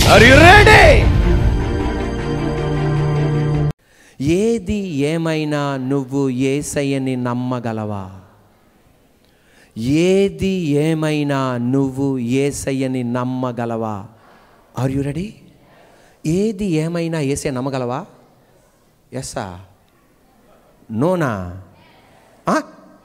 Are you ready ఏది ఏమైనా నువ్వు ఏసయ్యని నమ్మగలవా ఏది ఏమైనా నువ్వు ఏసయ్యని నమ్మగలవా ఆర్ యు రెడీ ఏది ఏమైనా ఏసే నమ్మగలవా ఎస్సా నోనా ఆ?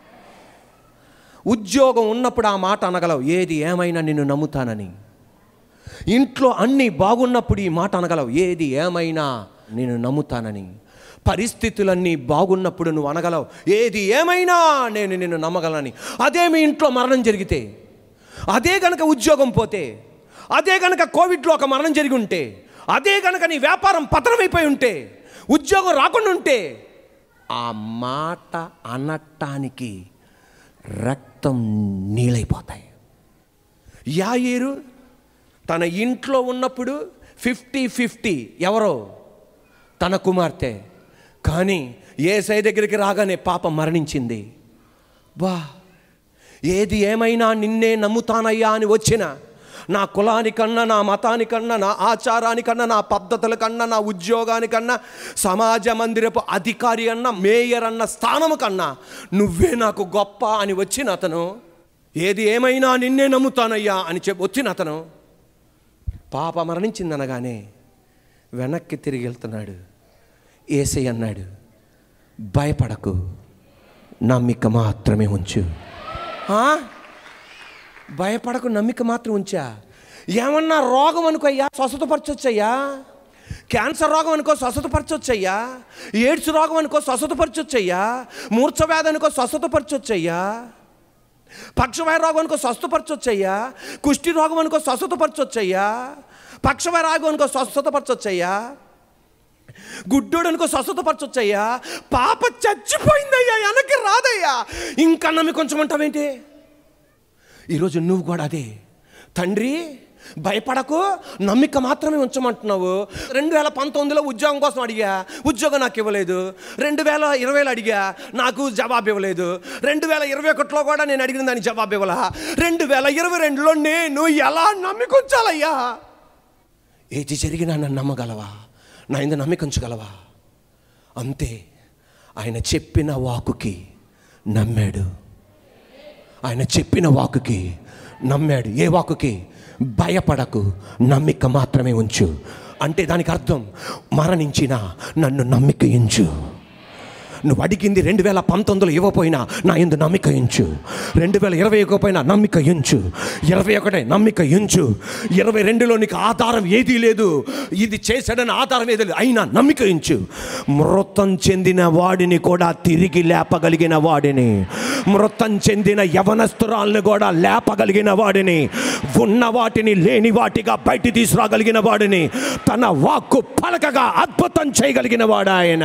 ఉద్యోగం ఉన్నప్పుడు ఆ మాట అనగలవు ఏది ఏమైనా నిన్ను నమ్ముతానని ఇంట్లో అన్నీ బాగున్నప్పుడు ఈ మాట అనగలవు ఏది ఏమైనా నేను నమ్ముతానని పరిస్థితులన్నీ బాగున్నప్పుడు నువ్వు అనగలవు ఏది ఏమైనా నేను నిన్ను నమ్మగలనని అదే మీ ఇంట్లో మరణం జరిగితే అదే గనక ఉద్యోగం పోతే అదే గనక కోవిడ్లో ఒక మరణం జరిగి ఉంటే అదే గనక నీ వ్యాపారం పతనమైపోయి ఉంటే ఉద్యోగం రాకుండా ఉంటే ఆ మాట అనటానికి రక్తం నీళ్ళైపోతాయి యాయేరు తన ఇంట్లో ఉన్నప్పుడు ఫిఫ్టీ ఫిఫ్టీ ఎవరో తన కుమార్తె కానీ ఏసై దగ్గరికి రాగానే పాప మరణించింది వా ఏది ఏమైనా నిన్నే నమ్ముతానయ్యా అని వచ్చిన నా కులానికన్నా నా మతానికన్నా నా ఆచారానికన్నా నా పద్ధతులకన్నా నా ఉద్యోగానికన్నా సమాజ మందిరపు అధికారి అన్న మేయర్ అన్న స్థానము కన్నా నువ్వే నాకు గొప్ప అని వచ్చిన అతను ఏది ఏమైనా నిన్నే నమ్ముతానయ్యా అని చెప్పి వచ్చిన అతను పాప మరణించిందనగానే వెనక్కి తిరిగి వెళ్తున్నాడు ఏసై అన్నాడు భయపడకు నమ్మిక మాత్రమే ఉంచు ఆ? భయపడకు నమ్మిక మాత్రం ఉంచా ఏమన్నా రోగం అనుకోయ్యా స్వస్థతపరచొచ్చయ్యా క్యాన్సర్ రోగం అనుకో స్వస్థతపరచొచ్చయ్యా ఎయిడ్స్ రోగం అనుకో స్వస్థతపరచొచ్చయ్యా మూర్ఛవ్యాధి అనుకో స్వస్థతపరచొచ్చయ్యా పక్షవాయ రోగం అనుకో స్వస్థపరచొచ్చయ్యా కుష్టి రోగం అనుకో స్వస్థతపరచొచ్చయ్యా పక్షవాయ రోగం అనుకో స్వస్థతపరచొచ్చయ్యా గుడ్డోడు అనుకో స్వస్థతపరచొచ్చయ్యా పాప చచ్చిపోయిందయ్యా వెనక్కి రాదయ్యా ఇంకా నమ్మి కొంచెం అంటావేంటి ఈరోజు నువ్వు కూడా అదే తండ్రి భయపడకు నమ్మిక మాత్రమే ఉంచమంటున్నావు రెండు వేల పంతొమ్మిదిలో ఉద్యోగం కోసం అడిగా ఉద్యోగం నాకు ఇవ్వలేదు రెండు వేల ఇరవైలో అడిగా నాకు జవాబు ఇవ్వలేదు రెండు వేల ఇరవై ఒకటిలో కూడా నేను అడిగిన దానికి జవాబు ఇవ్వలా రెండు వేల ఇరవై రెండులో నేను ఎలా నమ్మికుంచాలయ్యా ఏది జరిగినా నన్ను నమ్మగలవా నా ఇందు నమ్మికుంచగలవా అంతే ఆయన చెప్పిన వాకుకి నమ్మాడు ఆయన చెప్పిన వాకుకి నమ్మాడు ఏ వాకుకి భయపడకు నమ్మిక మాత్రమే ఉంచు అంటే దానికి అర్థం మరణించిన నన్ను నమ్మిక ఉంచు నువ్వు అడిగింది రెండు వేల పంతొమ్మిదిలో ఇవ్వపోయినా నా ఎందు నమ్మిక ఉంచు రెండు వేల ఇరవై ఇవ్వకపోయినా నమ్మిక ఉంచు ఇరవై ఒకటే నమ్మిక ఉంచు ఇరవై రెండులో నీకు ఆధారం ఏదీ లేదు ఇది చేశాడని ఆధారం ఏది లేదు అయినా నమ్మిక ఉంచు మృతం చెందిన వాడిని కూడా తిరిగి లేపగలిగిన వాడిని మృతం చెందిన యవనస్తురాలను కూడా లేపగలిగిన వాడిని ఉన్న వాటిని లేని వాటిగా బయట తీసుకురాగలిగిన వాడిని తన వాక్కు పలకగా అద్భుతం చేయగలిగిన వాడు ఆయన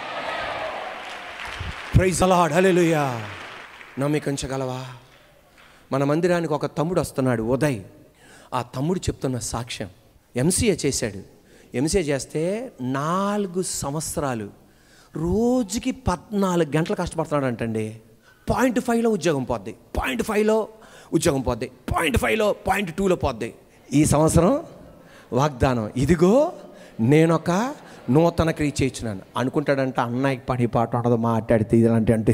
ప్రైజ్ అలాడ్ హల్లెలూయా నమ్మికంచగలవా మన మందిరానికి ఒక తమ్ముడు వస్తున్నాడు ఉదయ్ ఆ తమ్ముడు చెప్తున్న సాక్ష్యం ఎంసీఏ చేశాడు ఎంసీఏ చేస్తే నాలుగు సంవత్సరాలు రోజుకి పద్నాలుగు గంటలు కష్టపడుతున్నాడు అంటండి పాయింట్ ఫైవ్లో ఉద్యోగం పోద్ది పాయింట్ ఫైవ్లో ఉద్యోగం పోద్ది పాయింట్ ఫైవ్లో పాయింట్ టూలో పోద్ది ఈ సంవత్సరం వాగ్దానం ఇదిగో నేనొక నూతన క్రియ చేయించినాను అనుకుంటాడంట అన్నయ్యకి పని పాట ఉండదు మాట్లాడితే ఇలాంటి అంటే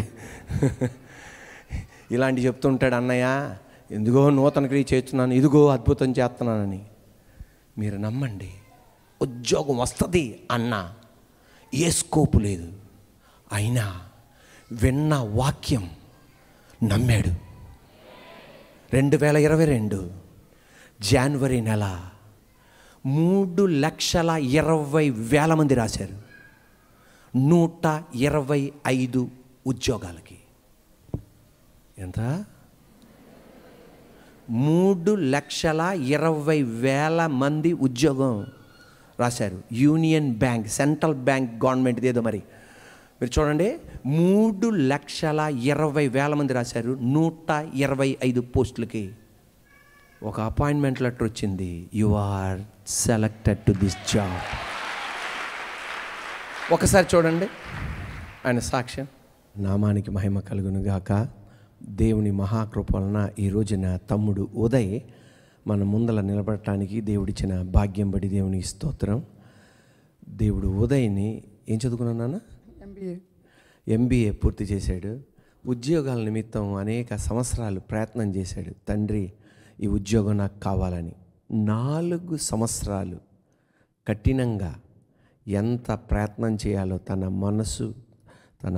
ఇలాంటి చెప్తుంటాడు అన్నయ్య ఎందుగో నూతన క్రియ చేస్తున్నాను ఇదిగో అద్భుతం చేస్తున్నానని మీరు నమ్మండి ఉద్యోగం వస్తుంది అన్న ఏ స్కోపు లేదు అయినా విన్న వాక్యం నమ్మాడు రెండు వేల ఇరవై రెండు జనవరి నెల మూడు లక్షల ఇరవై వేల మంది రాశారు నూట ఇరవై ఐదు ఉద్యోగాలకి ఎంత మూడు లక్షల ఇరవై వేల మంది ఉద్యోగం రాశారు union bank central bank government ఏదో మరి మీరు చూడండి మూడు లక్షల ఇరవై వేల మంది రాశారు నూట ఇరవై ఐదు పోస్టులకి ఒక అపాయింట్మెంట్ లెటర్ వచ్చింది you are selected to this job ఒకసారి చూడండి ఆయన సాక్ష్యం నామానికి మహిమ కలుగును గాక దేవుని మహాకృప వలన ఈ రోజున తమ్ముడు ఉదయ్ మన ముందల నిలబడటానికి దేవుడిచ్చిన భాగ్యం బడి దేవునికి స్తోత్రం దేవుడు ఉదయ్ని ఏం చదువుకున్నాను నాన్న ఎంబీఏ ఎంబీఏ పూర్తి చేశాడు ఉద్యోగాల నిమిత్తం అనేక సంవత్సరాలు ప్రయత్నం చేశాడు తండ్రి ఈ ఉద్యోగం నాకు కావాలని నాలుగు సంవత్సరాలు కఠినంగా ఎంత ప్రయత్నం చేయాలో తన మనసు తన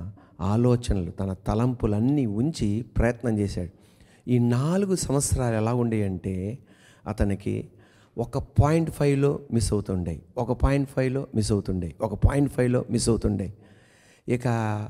ఆలోచనలు తన తలంపులన్నీ ఉంచి ప్రయత్నం చేశాడు ఈ నాలుగు సంవత్సరాలు ఎలా ఉండేయంటే అతనికి ఒక పాయింట్ ఫైవ్లో మిస్ అవుతుండే ఒక పాయింట్ ఫైవ్లో మిస్ అవుతుండే ఒక పాయింట్ ఫైవ్లో మిస్ అవుతుండే ఇక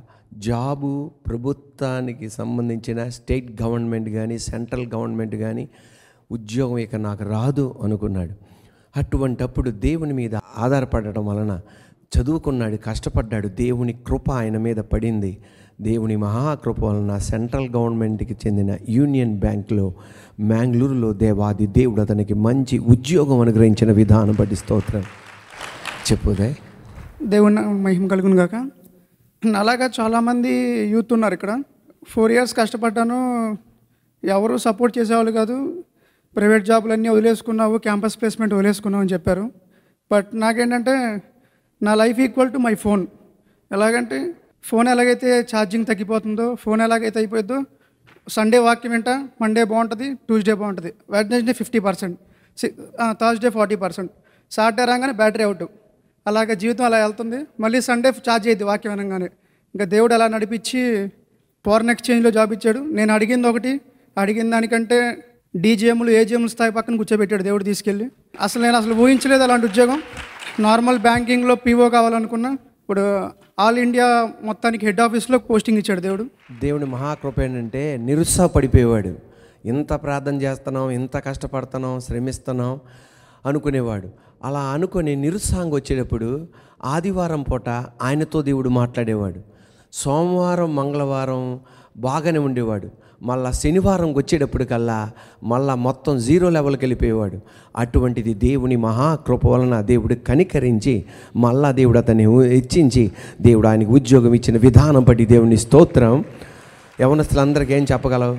జాబు ప్రభుత్వానికి సంబంధించిన స్టేట్ గవర్నమెంట్ కానీ సెంట్రల్ గవర్నమెంట్ కానీ ఉద్యోగం ఇక నాకు రాదు అనుకున్నాడు అటువంటప్పుడు దేవుని మీద ఆధారపడటం వలన చదువుకున్నాడు కష్టపడ్డాడు దేవుని కృప ఆయన మీద పడింది దేవుని మహాకృప వలన సెంట్రల్ గవర్నమెంట్కి చెందిన యూనియన్ బ్యాంక్లో మ్యాంగ్లూరులో దేవాది దేవుడు అతనికి మంచి ఉద్యోగం అనుగ్రహించిన విధానం బట్టి స్తోత్రం చెప్పుదే దేవుని మహిమ కలుగును గాక అలాగా చాలామంది యూత్ ఉన్నారు ఇక్కడ ఫోర్ ఇయర్స్ కష్టపడ్డాను ఎవరు సపోర్ట్ చేసేవాళ్ళు కాదు ప్రైవేట్ జాబులన్నీ వదిలేసుకున్నావు క్యాంపస్ ప్లేస్మెంట్ వదిలేసుకున్నావు అని చెప్పారు బట్ నాకేంటంటే నా life equal to my phone ఎలాగంటే ఫోన్ ఎలాగైతే ఛార్జింగ్ తగ్గిపోతుందో ఫోన్ ఎలాగైతే అయిపోద్దో సండే వాక్యం వింటా మండే బాగుంటుంది ట్యూస్డే బాగుంటుంది Wednesday fifty percent Thursday forty percent Saturday రాగానే బ్యాటరీ అవుట్ అలాగ జీవితం అలా వెళ్తుంది మళ్ళీ సండే ఛార్జ్ అయ్యింది వాక్యం వినంగానే ఇంకా దేవుడు అలా నడిపించి ఫారెన్ ఎక్స్చేంజ్లో జాబ్ ఇచ్చాడు నేను అడిగింది ఒకటి అడిగిన దానికంటే డీజేఎంలు ఏజీఎంలు స్థాయి పక్కన కూర్చోబెట్టాడు దేవుడు తీసుకెళ్ళి అసలు నేను అసలు ఊహించలేదు అలాంటి ఉద్యోగం నార్మల్ బ్యాంకింగ్లో పీఓ కావాలనుకున్నా ఇప్పుడు ఆల్ ఇండియా మొత్తానికి హెడ్ ఆఫీస్లో పోస్టింగ్ ఇచ్చాడు దేవుడు దేవుని మహాకృప ఏంటంటే నిరుత్సాహపడిపోయేవాడు ఇంత ప్రార్థన చేస్తున్నాం ఇంత కష్టపడుతున్నాం శ్రమిస్తున్నాం అనుకునేవాడు అలా అనుకొని నిరుత్సాహంగా వచ్చేటప్పుడు ఆదివారం పూట ఆయనతో దేవుడు మాట్లాడేవాడు సోమవారం మంగళవారం బాగానే ఉండేవాడు మళ్ళా శనివారం వచ్చేటప్పటికల్లా మళ్ళా మొత్తం జీరో లెవెల్కి వెళ్ళిపోయేవాడు అటువంటిది దేవుని మహాకృప వలన దేవుడు కనికరించి మళ్ళా దేవుడు అతన్ని హెచ్చించి దేవుడు ఆయనకు ఉద్యోగం ఇచ్చిన విధానం బట్టి దేవుని స్తోత్రం యవనస్తులందరికీ ఏం చెప్పగలవు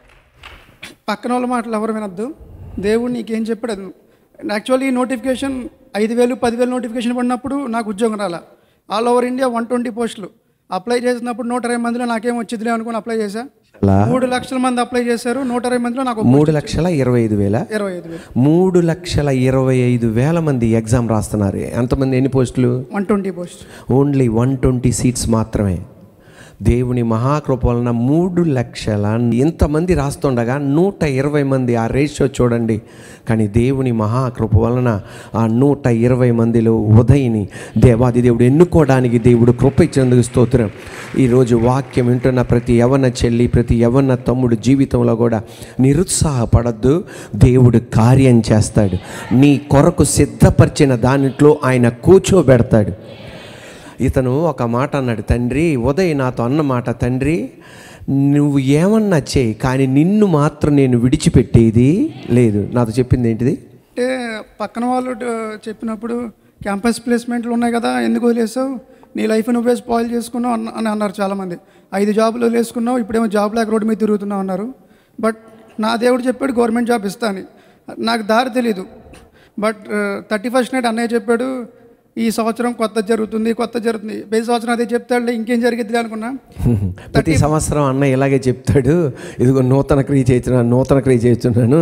పక్కన వాళ్ళ మాటలు ఎవరు వినొద్దు దేవుడు నీకేం చెప్పాడు అది యాక్చువల్లీ ఈ నోటిఫికేషన్ ఐదు వేలు పదివేలు నోటిఫికేషన్ పడినప్పుడు నాకు ఉద్యోగం రాలా all over India one twenty పోస్టులు అప్లై చేసినప్పుడు నూట ఇరవై మందిలో నాకేం వచ్చిందిలే అనుకుని అప్లై చేశా అలా మూడు లక్షల మంది అప్లై చేశారు నూట ఇరవై మందిలో నాకు మూడు లక్షల ఇరవై ఐదు వేల ఇరవై ఐదు వేలు మూడు లక్షల ఇరవై ఐదు వేల మంది ఎగ్జామ్ రాస్తున్నారు ఎంతమంది ఎన్ని పోస్టులు one twenty post only one twenty seats మాత్రమే దేవుని మహాకృప వలన మూడు లక్షల ఇంతమంది రాస్తుండగా నూట ఇరవై మంది ఆ రేషియో చూడండి కానీ దేవుని మహాకృప వలన ఆ నూట ఇరవై మందిలో ఉదయిని దేవాది దేవుడు ఎన్నుకోవడానికి దేవుడు కృప ఇచ్చినందుకు స్తోత్రం ఈరోజు వాక్యం వింటున్న ప్రతి యవన చెల్లి ప్రతి యవన తమ్ముడు జీవితంలో కూడా నిరుత్సాహపడద్దు దేవుడు కార్యం చేస్తాడు నీ కొరకు సిద్ధపరిచిన దానిట్లో ఆయన కూర్చోబెడతాడు ఇతను ఒక మాట అన్నాడు తండ్రి ఉదయ్ నాతో అన్న మాట తండ్రి నువ్వు ఏమన్నా చేయి కానీ నిన్ను మాత్రం నేను విడిచిపెట్టేది లేదు నాతో చెప్పింది ఏంటిది అంటే పక్కన వాళ్ళు డ- చెప్పినప్పుడు క్యాంపస్ ప్లేస్మెంట్లు ఉన్నాయి కదా ఎందుకు వదిలేసావు నీ లైఫ్ నువ్వే స్పాయిల్ చేసుకున్నావు అన్న అని అన్నారు చాలామంది ఐదు జాబులు వదిలేసుకున్నావు ఇప్పుడేమో జాబ్ లేక రోడ్డు మీద తిరుగుతున్నావు అన్నారు బట్ నా దేవుడు చెప్పాడు గవర్నమెంట్ జాబ్ ఇస్తా అని నాకు దారి తెలీదు బట్ థర్టీ ఫస్ట్ నైట్ అన్నయ్య చెప్పాడు ఈ సంవత్సరం కొత్త జరుగుతుంది కొత్త జరుగుతుంది ప్రతి సంవత్సరం అదే చెప్తాడులే ఇంకేం జరిగిద్ది అనుకున్నా ప్రతి సంవత్సరం అన్న ఇలాగే చెప్తాడు ఇదిగో నూతన క్రియ చేస్తున్నాను నూతన క్రియ చేస్తున్నాను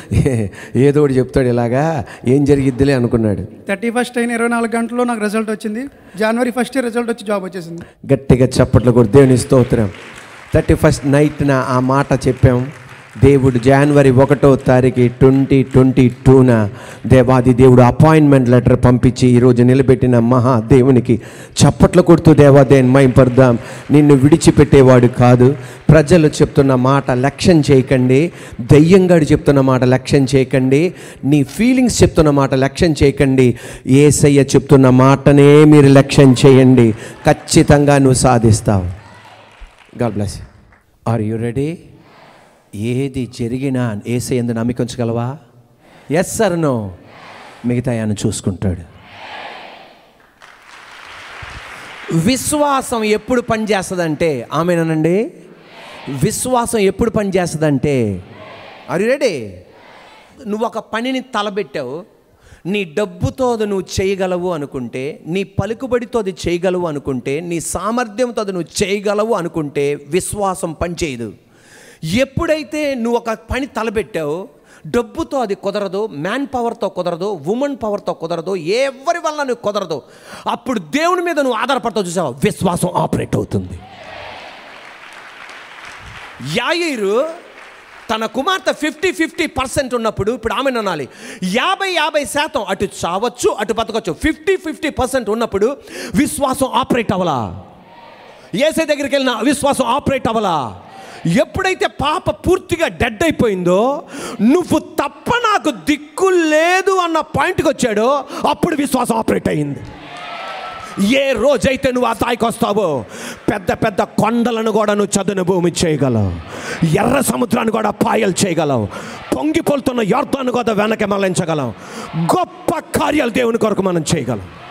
ఏదో ఒకటి చెప్తాడు ఇలాగా ఏం జరిగిద్దిలే అనుకున్నాడు థర్టీ ఫస్ట్ అయిన ఇరవై నాలుగు గంటల్లో నాకు రిజల్ట్ వచ్చింది జనవరి ఫస్ట్ రిజల్ట్ వచ్చి జాబ్ వచ్చేసింది గట్టిగా చప్పట్లు కూడా దేవుని స్తోత్రం థర్టీ ఫస్ట్ నైట్న ఆ మాట చెప్పాం దేవుడు జనవరి ఒకటో తారీఖు ట్వంటీ ట్వంటీ టూన దేవాది దేవుడు అపాయింట్మెంట్ లెటర్ పంపించి ఈరోజు నిలబెట్టిన మహా దేవునికి చప్పట్లు కొడుతూ దేవాదేని మైంపర్దాం నిన్ను విడిచిపెట్టేవాడు కాదు ప్రజలు చెప్తున్న మాట లక్ష్యం చేయకండి దయ్యంగాడు చెప్తున్న మాట లక్ష్యం చేయకండి నీ ఫీలింగ్స్ చెప్తున్న మాట లక్ష్యం చేయకండి ఏసయ్య చెప్తున్న మాటనే మీరు లక్ష్యం చేయండి ఖచ్చితంగా నువ్వు సాధిస్తావు God bless are you ready ఏది జరిగినా ఏసై ఎందు నమ్మిక ఉంచగలవా ఎస్ సార్ నో మిగతా ఆయన చూసుకుంటాడు విశ్వాసం ఎప్పుడు పనిచేస్తుందంటే ఆమెనండి విశ్వాసం ఎప్పుడు పనిచేస్తుందంటే ఆర్ యు రెడీ నువ్వు ఒక పనిని తలబెట్టావు నీ డబ్బుతో అది నువ్వు చేయగలవు అనుకుంటే నీ పలుకుబడితో అది చేయగలవు అనుకుంటే నీ సామర్థ్యంతో అది నువ్వు చేయగలవు అనుకుంటే విశ్వాసం పనిచేయదు ఎప్పుడైతే నువ్వు ఒక పని తలబెట్టావో డబ్బుతో అది కుదరదు మ్యాన్ పవర్తో కుదరదు ఉమెన్ పవర్తో కుదరదు ఎవరి వల్ల నువ్వు కుదరదు అప్పుడు దేవుని మీద నువ్వు ఆధారపడతావు చూసావా విశ్వాసం ఆపరేట్ అవుతుంది యాయిరు తన కుమార్తె ఫిఫ్టీ ఫిఫ్టీ పర్సెంట్ ఉన్నప్పుడు ఇప్పుడు ఆమె అనాలి యాభై యాభై శాతం అటు చావచ్చు అటు బతకచ్చు ఫిఫ్టీ ఫిఫ్టీ పర్సెంట్ ఉన్నప్పుడు విశ్వాసం ఆపరేట్ అవ్వలా ఏసే దగ్గరికి వెళ్ళిన విశ్వాసం ఆపరేట్ అవ్వలా ఎప్పుడైతే పాప పూర్తిగా డెడ్ అయిపోయిందో నువ్వు తప్ప నాకు దిక్కు లేదు అన్న పాయింట్కి వచ్చాడో అప్పుడు విశ్వాసం ఆపరేట్ అయింది ఏ రోజైతే నువ్వు ఆ స్థాయికి వస్తావో పెద్ద పెద్ద కొండలను కూడా నువ్వు చదును భూమి చేయగలవు ఎర్ర సముద్రాన్ని కూడా పాయలు చేయగలవు పొంగిపోతున్న యోర్ధాన్ని కూడా వెనక మళ్ళించగలం గొప్ప కార్యాలు దేవుని కొరకు మనం చేయగలం